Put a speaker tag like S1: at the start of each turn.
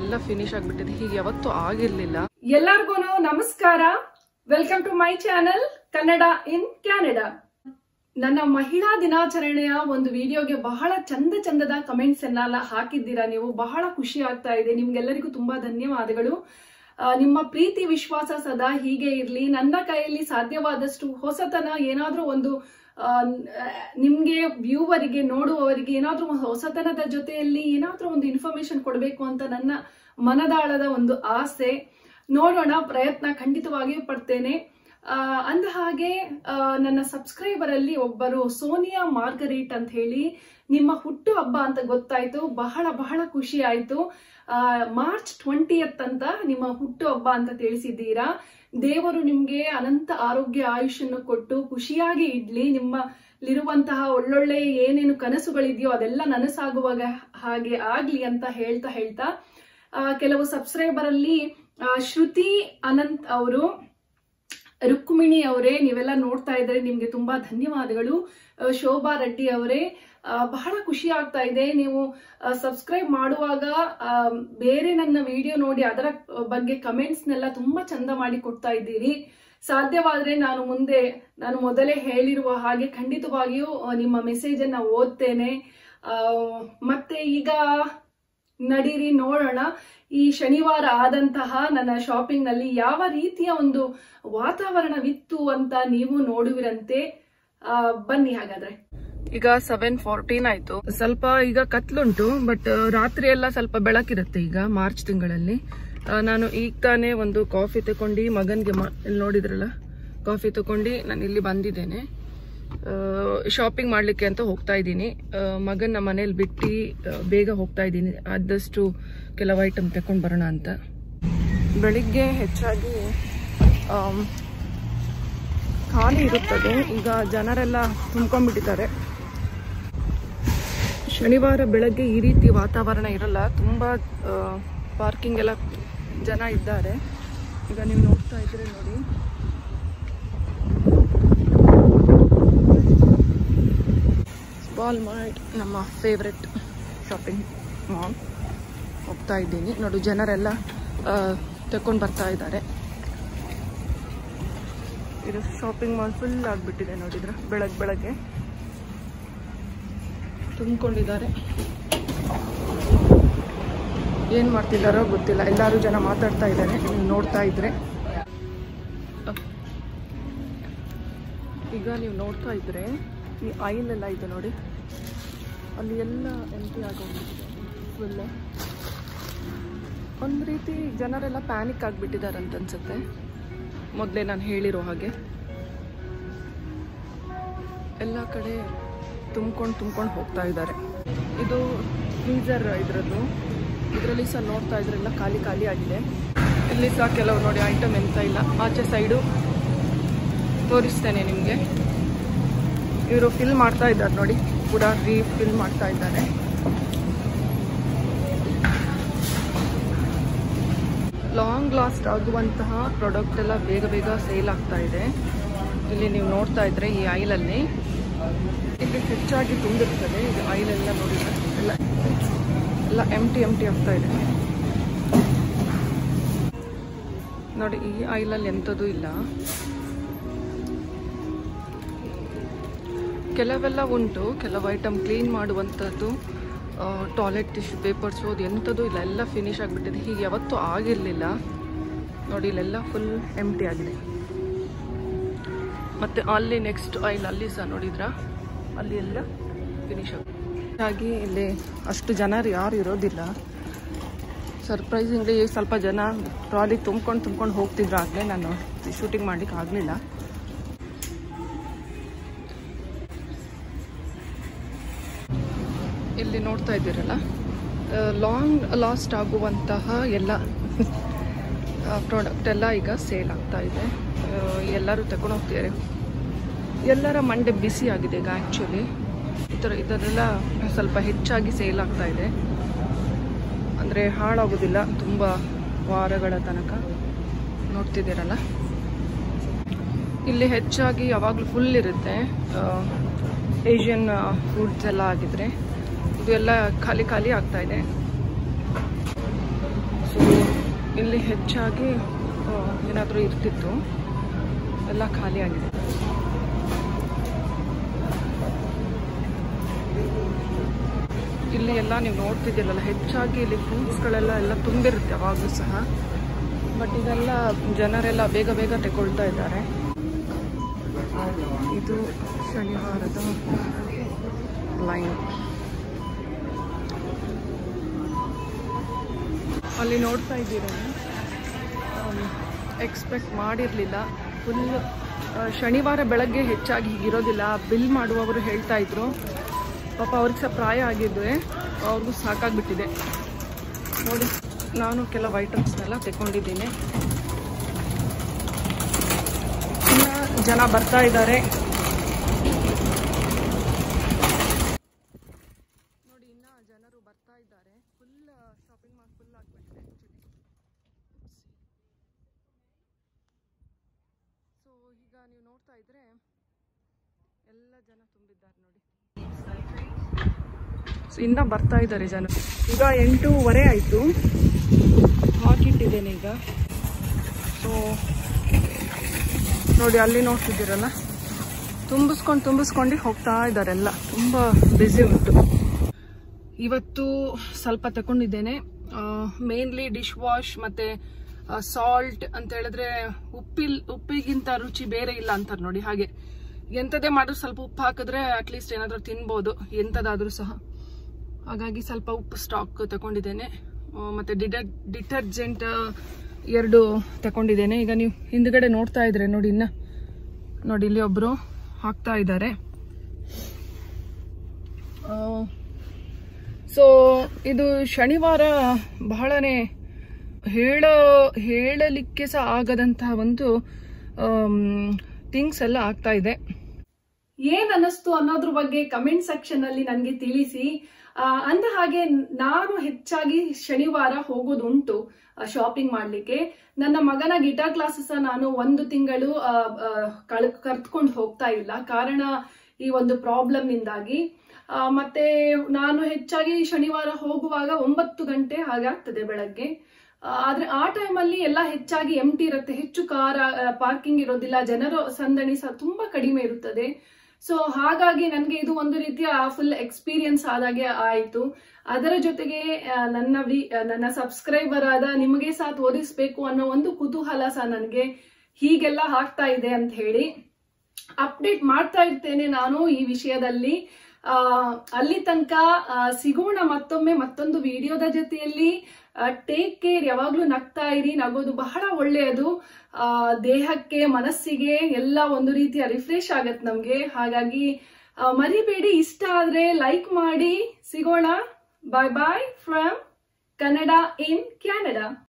S1: ಎಲ್ಲ ಫಿನಿಶ್ ಆಗ್ಬಿಟ್ಟಿದೆ ಹೀಗೆ ಯಾವತ್ತೂ ಆಗಿರ್ಲಿಲ್ಲ
S2: ಎಲ್ಲರಿಗೂ ನಮಸ್ಕಾರ welcome to my channel Kannada in Canada ನನ್ನ ಮಹಿಳಾ ದಿನಾಚರಣೆಯ ಒಂದು ವಿಡಿಯೋಗೆ ಬಹಳ ಚಂದ ಚಂದದ ಕಮೆಂಟ್ಸ್ ಅನ್ನೆಲ್ಲ ಹಾಕಿದ್ದೀರಾ ನೀವು ಬಹಳ ಖುಷಿ ಆಗ್ತಾ ಇದೆ ನಿಮ್ಗೆಲ್ಲರಿಗೂ ತುಂಬಾ ಧನ್ಯವಾದಗಳು ಆ, ನಿಮ್ಮ ಪ್ರೀತಿ ವಿಶ್ವಾಸ ಸದಾ ಹೀಗೆ ಇರ್ಲಿ ನನ್ನ ಕೈಯಲ್ಲಿ ಸಾಧ್ಯವಾದಷ್ಟು ಹೊಸತನ ಏನಾದ್ರೂ ಒಂದು ಆ, ನಿಮ್ಗೆ ವ್ಯೂವರಿಗೆ ನೋಡುವವರಿಗೆ ಏನಾದ್ರೂ ಒಂದು ಹೊಸತನದ ಜೊತೆಯಲ್ಲಿ ಏನಾದ್ರೂ ಒಂದು ಇನ್ಫಾರ್ಮೇಶನ್ ಕೊಡಬೇಕು ಅಂತ ನನ್ನ ಮನದಾಳದ ಒಂದು ಆಸೆ ನೋಡೋಣ ಪ್ರಯತ್ನ ಖಂಡಿತವಾಗಿಯೂ ಪಡ್ತೇನೆ ಆ, ಅಂದ ಹಾಗೆ ಆ, ನನ್ನ ಸಬ್ಸ್ಕ್ರೈಬರ್ ಅಲ್ಲಿ ಒಬ್ಬರು ಸೋನಿಯಾ ಮಾರ್ಗರೀಟ್ ಅಂತ ಹೇಳಿ ನಿಮ್ಮ ಹುಟ್ಟು ಹಬ್ಬ ಅಂತ ಗೊತ್ತಾಯ್ತು ಬಹಳ ಬಹಳ ಖುಷಿ ಆಯ್ತು ಆ, ಮಾರ್ಚ್ ಟ್ವೆಂಟಿಯತ್ ಅಂತ ನಿಮ್ಮ ಹುಟ್ಟು ಹಬ್ಬ ಅಂತ ತಿಳಿಸಿದ್ದೀರಾ ದೇವರು ನಿಮ್ಗೆ ಅನಂತ ಆರೋಗ್ಯ ಆಯುಷನ್ನು ಕೊಟ್ಟು ಖುಷಿಯಾಗಿ ಇಡ್ಲಿ ನಿಮ್ಮಲ್ಲಿರುವಂತಹ ಒಳ್ಳೊಳ್ಳೆ ಏನೇನು ಕನಸುಗಳಿದೆಯೋ ಅದೆಲ್ಲ ನನಸಾಗುವಾಗ ಹಾಗೆ ಆಗ್ಲಿ ಅಂತ ಹೇಳ್ತಾ ಹೇಳ್ತಾ ಆ, ಕೆಲವು ಸಬ್ಸ್ಕ್ರೈಬರ್ ಅಲ್ಲಿ ಆ, ಶ್ರುತಿ ಅನಂತ್ ಅವರು ರುಕ್ಮಿಣಿ ಅವರೇ ನೀವೆಲ್ಲ ನೋಡ್ತಾ ಇದ್ರೆ ನಿಮ್ಗೆ ತುಂಬಾ ಧನ್ಯವಾದಗಳು ಆ, ಶೋಭಾ ರೆಡ್ಡಿ ಅವರೇ ಆ, ಬಹಳ ಖುಷಿ ಆಗ್ತಾ ಇದೆ ನೀವು ಸಬ್ಸ್ಕ್ರೈಬ್ ಮಾಡುವಾಗ ಆ, ಬೇರೆ ನನ್ನ ವಿಡಿಯೋ ನೋಡಿ ಅದರ ಬಗ್ಗೆ ಕಮೆಂಟ್ಸ್ನೆಲ್ಲ ತುಂಬಾ ಚಂದ ಮಾಡಿ ಕೊಡ್ತಾ ಇದ್ದೀರಿ ಸಾಧ್ಯವಾದ್ರೆ ನಾನು ಮುಂದೆ ನಾನು ಮೊದಲೇ ಹೇಳಿರುವ ಹಾಗೆ ಖಂಡಿತವಾಗಿಯೂ ಆ, ನಿಮ್ಮ ಮೆಸೇಜ್ ಅನ್ನ ಓದ್ತೇನೆ ಆ, ಮತ್ತೆ ಈಗ ನಡೀರಿ ನೋಡೋಣ ಈ ಶನಿವಾರ ಆದಂತಹ ನನ್ನ ಶಾಪಿಂಗ್ ನಲ್ಲಿ ಯಾವ ರೀತಿಯ ಒಂದು ವಾತಾವರಣವಿತ್ತು ಅಂತ ನೀವು ನೋಡುವಿರಂತೆ ಆ, ಬನ್ನಿ ಹಾಗಾದ್ರೆ
S1: ಈಗ ಸೆವೆನ್ ಫೋರ್ಟೀನ್ ಆಯ್ತು ಸ್ವಲ್ಪ ಈಗ ಕತ್ಲುಂಟು ಬಟ್ ರಾತ್ರಿ ಎಲ್ಲ ಸ್ವಲ್ಪ ಬೆಳಕಿರುತ್ತೆ ಈಗ ಮಾರ್ಚ್ ತಿಂಗಳಲ್ಲಿ ಆ, ನಾನು ಈಗ ತಾನೇ ಒಂದು ಕಾಫಿ ತಗೊಂಡು ಮಗನ್ಗೆ ಮ- ಇಲ್ಲಿ ನೋಡಿದ್ರಲ್ಲ ಕಾಫಿ ತಗೊಂಡು ನಾನು ಇಲ್ಲಿ ಬಂದಿದ್ದೇನೆ ಶಾಪಿಂಗ್ ಮಾಡ್ಲಿಕ್ಕೆ ಅಂತ ಹೋಗ್ತಾ ಇದ್ದೀನಿ ಮಗನ ಮನೇಲಿ ಬಿಟ್ಟು ಆ, ಬೇಗ ಹೋಗ್ತಾ ಇದ್ದೀನಿ ಆದಷ್ಟು ಕೆಲವು ಐಟಮ್ ತಗೊಂಡು ಬರೋಣ ಅಂತ ಬೆಳಿಗ್ಗೆ ಹೆಚ್ಚಾಗಿ ಆಮ್, ಖಾಲಿ ಇರುತ್ತದೆ ಈಗ ಜನರೆಲ್ಲ ತುಂಬ್ಕೊಂಡ್ಬಿಟ್ಟಿದ್ದಾರೆ ಶನಿವಾರ ಬೆಳಗ್ಗೆ ಈ ರೀತಿ ವಾತಾವರಣ ಇರಲ್ಲ ತುಂಬ ಪಾರ್ಕಿಂಗ್ ಎಲ್ಲ ಜನ ಇದ್ದಾರೆ ಈಗ ನೀವು ನೋಡ್ತಾ ಇದ್ರೆ ನೋಡಿ ವಾಲ್ಮಾರ್ಟ್ ನಮ್ಮ ಫೇವ್ರೆಟ್ ಶಾಪಿಂಗ್ ಮಾಲ್ ಹೋಗ್ತಾ ಇದ್ದೀನಿ ನೋಡು ಜನರೆಲ್ಲ ತಗೊಂಡು ಬರ್ತಾ ಇದ್ದಾರೆ ಇದು ಶಾಪಿಂಗ್ ಮಾಲ್ ಫುಲ್ ಆಗಿಬಿಟ್ಟಿದೆ ನೋಡಿದ್ರೆ ಬೆಳಗ್ಗೆ ಬೆಳಗ್ಗೆ ತುಂಬಿಕೊಂಡಿದ್ದಾರೆ ಏನು ಮಾಡ್ತಿದ್ದಾರೋ ಗೊತ್ತಿಲ್ಲ ಎಲ್ಲರೂ ಜನ ಮಾತಾಡ್ತಾ ಇದ್ದಾರೆ ನೀವು ನೋಡ್ತಾ ಇದ್ರೆ ಈಗ ನೀವು ನೋಡ್ತಾ ಇದ್ರೆ ಈ ಆಯಿಲ್ ಎಲ್ಲ ಇದೆ ನೋಡಿ ಅಲ್ಲಿ ಎಲ್ಲ ಎಂಟಿ ಆಗೋಗ್ಬಿಟ್ಟಿದೆ ಫುಲ್ ಒಂದು ರೀತಿ ಜನರೆಲ್ಲ ಪ್ಯಾನಿಕ್ ಆಗಿಬಿಟ್ಟಿದ್ದಾರೆ ಅಂತ ಅನ್ಸುತ್ತೆ ಮೊದಲೇ ನಾನು ಹೇಳಿರೋ ಹಾಗೆ ಎಲ್ಲ ಕಡೆ ತುಂಬ್ಕೊಂಡು ತುಂಬ್ಕೊಂಡು ಹೋಗ್ತಾ ಇದ್ದಾರೆ ಇದು ಫ್ರೀಸರ್ ಇದರದ್ದು ಇದರಲ್ಲಿ ಸಹ ನೋಡ್ತಾ ಇದ್ರೆಲ್ಲ ಖಾಲಿ ಖಾಲಿ ಆಗಿದೆ ಇಲ್ಲಿ ಸಹ ಕೆಲವು ನೋಡಿ ಐಟಮ್ ಎಂತ ಇಲ್ಲ ಆಚೆ ಸೈಡು ತೋರಿಸ್ತೇನೆ ನಿಮಗೆ ಇವರು ಫಿಲ್ ಮಾಡ್ತಾ ಇದ್ದಾರೆ ನೋಡಿ ಕೂಡ ರೀ ಫಿಲ್ ಮಾಡ್ತಾ ಇದ್ದಾರೆ ಲಾಂಗ್ ಲಾಸ್ಟ್ ಆಗುವಂತಹ ಪ್ರಾಡಕ್ಟ್ ಎಲ್ಲ ಬೇಗ ಬೇಗ ಸೇಲ್ ಆಗ್ತಾ ಇದೆ ಇಲ್ಲಿ ನೀವು ನೋಡ್ತಾ ಇದ್ರೆ ಈ ಆಯಿಲಲ್ಲಿ ಇಲ್ಲಿ ಹೆಚ್ಚಾಗಿ ತುಂಬಿರ್ತದೆ ಇದು ಆಯಿಲ್ ಎಲ್ಲ ನೋಡಿದ್ರೆ ಎಲ್ಲ ಎಲ್ಲ ಎಂಟಿ ಎಂಟಿ ಆಗ್ತಾ ಇದೆ ನೋಡಿ ಈ ಆಯಿಲಲ್ಲಿ ಎಂಥದ್ದು ಇಲ್ಲ ಕೆಲವೆಲ್ಲ ಉಂಟು ಕೆಲವು ಐಟಮ್ ಕ್ಲೀನ್ ಮಾಡುವಂಥದ್ದು ಟಾಯ್ಲೆಟ್ ಟಿಶ್ಯೂ ಪೇಪರ್ಸು ಅದು ಎಂಥದ್ದು ಇಲ್ಲ ಎಲ್ಲ ಫಿನಿಶ್ ಆಗಿಬಿಟ್ಟಿದೆ ಹೀಗೆ ಯಾವತ್ತೂ ಆಗಿರಲಿಲ್ಲ ನೋಡಿ ಇಲ್ಲೆಲ್ಲ ಫುಲ್ ಎಂಟಿ ಆಗಿದೆ ಮತ್ತು ಅಲ್ಲಿ ನೆಕ್ಸ್ಟ್ ಆಯಿಲ್ ಅಲ್ಲಿ ಸಹ ನೋಡಿದ್ರ ಅಲ್ಲಿ ಎಲ್ಲ ಫಿನಿಶ್ ಆಗಿದೆ ಹಾಗಾಗಿ ಇಲ್ಲಿ ಅಷ್ಟು ಜನ ಯಾರು ಇರೋದಿಲ್ಲ ಸರ್ಪ್ರೈಸಿಂಗ್ಲಿ ಸ್ವಲ್ಪ ಜನ ಟ್ರಾಲಿ ತುಂಬ್ಕೊಂಡು ತುಂಬ್ಕೊಂಡು ಹೋಗ್ತಿದ್ರು ಆಗಲೇ ನಾನು ಶೂಟಿಂಗ್ ಮಾಡ್ಲಿಕ್ಕೆ ಆಗಲಿಲ್ಲ ಇಲ್ಲಿ ನೋಡ್ತಾ ಇದ್ದೀರಲ್ಲ ಲಾಂಗ್ ಲಾಸ್ಟ್ ಆಗುವಂತಹ ಎಲ್ಲ ಪ್ರಾಡಕ್ಟ್ ಎಲ್ಲ ಈಗ ಸೇಲ್ ಆಗ್ತಾ ಇದೆ ಆ, ಎಲ್ಲರೂ ತಗೊಂಡು ಹೋಗ್ತಿದ್ದಾರೆ ಎಲ್ಲರ ಮಂಡೆ ಬಿಸಿ ಆಗಿದೆ ಈಗ ಆ್ಯಕ್ಚುಲಿ ಈ ಥರ ಇದರೆಲ್ಲ ಸ್ವಲ್ಪ ಹೆಚ್ಚಾಗಿ ಸೇಲ್ ಆಗ್ತಾ ಇದೆ ಅಂದರೆ ಹಾಳಾಗೋದಿಲ್ಲ ತುಂಬ ವಾರಗಳ ತನಕ ನೋಡ್ತಿದ್ದೀರಲ್ಲ ಇಲ್ಲಿ ಹೆಚ್ಚಾಗಿ ಯಾವಾಗಲೂ ಫುಲ್ ಇರುತ್ತೆ ಏಷ್ಯನ್ ಫುಡ್ಸ್ ಎಲ್ಲ ಆಗಿದ್ರೆ ಇದು ಎಲ್ಲ ಖಾಲಿ ಖಾಲಿ ಆಗ್ತಾ ಇದೆ ಸೊ ಇಲ್ಲಿ ಹೆಚ್ಚಾಗಿ ಏನಾದರೂ ಇರ್ತಿತ್ತು ಎಲ್ಲ ಖಾಲಿಯಾಗಿದೆ ಇಲ್ಲಿ ಎಲ್ಲ ನೀವು ನೋಡ್ತಿದ್ದೀರಲ್ಲ ಹೆಚ್ಚಾಗಿ ಇಲ್ಲಿ ಫ್ರೂಟ್ಸ್ಗಳೆಲ್ಲ ಎಲ್ಲ ತುಂಬಿರುತ್ತೆ ಯಾವಾಗಲೂ ಸಹ ಬಟ್ ಇದೆಲ್ಲ ಜನರೆಲ್ಲ ಬೇಗ ಬೇಗ ತಗೊಳ್ತಾ ಇದ್ದಾರೆ ಇದು ಶನಿವಾರದ ಲೈನ್ ಅಲ್ಲಿ ನೋಡ್ತಾ ಇದ್ದೀರ ಎಕ್ಸ್ಪೆಕ್ಟ್ ಮಾಡಿರಲಿಲ್ಲ ಫುಲ್ ಶನಿವಾರ ಬೆಳಗ್ಗೆ ಹೆಚ್ಚಾಗಿ ಹೀಗಿರೋದಿಲ್ಲ ಬಿಲ್ ಮಾಡುವವರು ಹೇಳ್ತಾ ಇದ್ರು ಪಾಪ ಅವ್ರಿಗೆ ಸಹ ಪ್ರಾಯ ಆಗಿದ್ದೆ ಅವ್ರಿಗೂ ಸಾಕಾಗ್ಬಿಟ್ಟಿದೆ ನೋಡಿ ನಾನು ಕೆಲವು ಐಟಮ್ಸ್ನೆಲ್ಲ ತೆಕೊಂಡಿದ್ದೀನಿ ಇನ್ನು ಜನ ಬರ್ತಾ ಇದ್ದಾರೆ ನೋಡಿ ಇನ್ನ ಜನರು ಬರ್ತಾ ಇದ್ದಾರೆ ಫುಲ್ ಶಾಪಿಂಗ್ ಮಾಲ್ ಫುಲ್ ಆಗ್ಬಿಟ್ಟಿದೆ ಸೊ ಈಗ ನೀವು ನೋಡ್ತಾ ಇದ್ರೆ ಎಲ್ಲ ಜನ ತುಂಬಿದ್ದಾರೆ ನೋಡಿ ಸೊ ಇನ್ನ ಬರ್ತಾ ಇದ್ದಾರೆ ಜನ ಈಗ ಎಂಟೂವರೆ ಆಯಿತು ಹಾಕಿಟ್ಟಿದ್ದೇನೆ ಈಗ ಸೊ ನೋಡಿ ಅಲ್ಲಿ ನೋಡ್ತಿದ್ದೀರಲ್ಲ ತುಂಬಿಸ್ಕೊಂಡು ತುಂಬಿಸ್ಕೊಂಡು ಹೋಗ್ತಾ ಇದ್ದಾರೆ ಎಲ್ಲ ತುಂಬ ಬ್ಯುಸಿ ಉಂಟು ಇವತ್ತು ಸ್ವಲ್ಪ ತಗೊಂಡಿದ್ದೇನೆ ಮೇನ್ಲಿ ಡಿಶ್ ವಾಶ್ ಮತ್ತೆ ಸಾಲ್ಟ್ ಅಂತ ಹೇಳಿದ್ರೆ ಉಪ್ಪಿಲ್ ಉಪ್ಪಿಗಿಂತ ರುಚಿ ಬೇರೆ ಇಲ್ಲ ಅಂತಾರೆ ನೋಡಿ ಹಾಗೆ ಎಂಥದೇ ಮಾಡಿದ್ರು ಸ್ವಲ್ಪ ಉಪ್ಪು ಹಾಕಿದ್ರೆ ಅಟ್ಲೀಸ್ಟ್ ಏನಾದರೂ ತಿನ್ಬೋದು ಎಂಥದಾದ್ರೂ ಸಹ ಹಾಗಾಗಿ ಸ್ವಲ್ಪ ಉಪ್ಪು ಸ್ಟಾಕ್ ತಗೊಂಡಿದ್ದೇನೆ ಆ, ಮತ್ತೆ ಡಿಟರ್ ಡಿಟರ್ಜೆಂಟ್ ಎರಡು ತಗೊಂಡಿದ್ದೇನೆ ಈಗ ನೀವು ಹಿಂದ್ಗಡೆ ನೋಡ್ತಾ ಇದ್ರೆ ನೋಡಿ ಇನ್ನ ನೋಡಿ ಇಲ್ಲಿ ಒಬ್ರು ಹಾಕ್ತಾ ಇದ್ದಾರೆ ಸೊ ಇದು ಶನಿವಾರ ಬಹಳನೇ ಹೇಳ ಹೇಳಲಿಕ್ಕೆ ಸಹ ಆಗದಂತಹ ಒಂದು ಥಿಂಗ್ಸ್ ಎಲ್ಲ ಆಗ್ತಾ ಇದೆ
S2: ಏನ್ ಅನ್ನಿಸ್ತು ಅನ್ನೋದ್ರ ಬಗ್ಗೆ ಕಮೆಂಟ್ ಸೆಕ್ಷನ್ ಅಲ್ಲಿ ನನಗೆ ತಿಳಿಸಿ ಆ, ಅಂದ ಹಾಗೆ ನಾನು ಹೆಚ್ಚಾಗಿ ಶನಿವಾರ ಹೋಗೋದುಂಟು ಶಾಪಿಂಗ್ ಮಾಡ್ಲಿಕ್ಕೆ ನನ್ನ ಮಗನ ಗಿಟಾರ್ ಕ್ಲಾಸಸ್ ನಾನು ಒಂದು ತಿಂಗಳು ಆ, ಆ, ಕಳ್ ಕರ್ತ್ಕೊಂಡು ಹೋಗ್ತಾ ಇಲ್ಲ ಕಾರಣ ಈ ಒಂದು ಪ್ರಾಬ್ಲಮ್ ನಿಂದಾಗಿ ಆ, ಮತ್ತೆ ನಾನು ಹೆಚ್ಚಾಗಿ ಶನಿವಾರ ಹೋಗುವಾಗ ಒಂಬತ್ತು ಗಂಟೆ ಹಾಗಾಗ್ತದೆ ಬೆಳಗ್ಗೆ ಆ, ಆದ್ರೆ ಆ ಟೈಮಲ್ಲಿ ಎಲ್ಲ ಹೆಚ್ಚಾಗಿ ಎಂಟಿ ಇರುತ್ತೆ ಹೆಚ್ಚು ಕಾರ ಪಾರ್ಕಿಂಗ್ ಇರೋದಿಲ್ಲ ಜನರ ಸಂದಣಿ ಸಹ ತುಂಬಾ ಕಡಿಮೆ ಇರುತ್ತದೆ ಸೊ ಹಾಗಾಗಿ ನನಗೆ ಇದು ಒಂದು ರೀತಿಯ ಫುಲ್ ಎಕ್ಸ್ಪೀರಿಯನ್ಸ್ ಆದಾಗೆ ಆಯಿತು ಅದರ ಜೊತೆಗೆ ಆ, ನನ್ನ ವಿ ಆ, ನನ್ನ ಸಬ್ಸ್ಕ್ರೈಬರ್ ಆದ ನಿಮಗೆ ಸಹ ತೋರಿಸ್ಬೇಕು ಅನ್ನೋ ಒಂದು ಕುತೂಹಲ ಸಹ ನನಗೆ ಹೀಗೆಲ್ಲ ಆಗ್ತಾ ಇದೆ ಅಂತ ಹೇಳಿ ಅಪ್ಡೇಟ್ ಮಾಡ್ತಾ ಇರ್ತೇನೆ ನಾನು ಈ ವಿಷಯದಲ್ಲಿ ಆ, ಅಲ್ಲಿ ತನಕ ಆ, ಸಿಗೋಣ ಮತ್ತೊಮ್ಮೆ ಮತ್ತೊಂದು ವಿಡಿಯೋದ ಜೊತೆಯಲ್ಲಿ ಟೇಕ್ ಕೇರ್ ಯಾವಾಗ್ಲೂ ನಗ್ತಾ ಇರಿ ನಗೋದು ಬಹಳ ಒಳ್ಳೆಯದು ಆ, ದೇಹಕ್ಕೆ ಮನಸ್ಸಿಗೆ ಎಲ್ಲ ಒಂದು ರೀತಿಯ ರಿಫ್ರೆಶ್ ಆಗತ್ತೆ ನಮ್ಗೆ ಹಾಗಾಗಿ ಆ, ಮರಿಬೇಡಿ ಇಷ್ಟ ಆದ್ರೆ ಲೈಕ್ ಮಾಡಿ ಸಿಗೋಣ bye bye from Kannada in Canada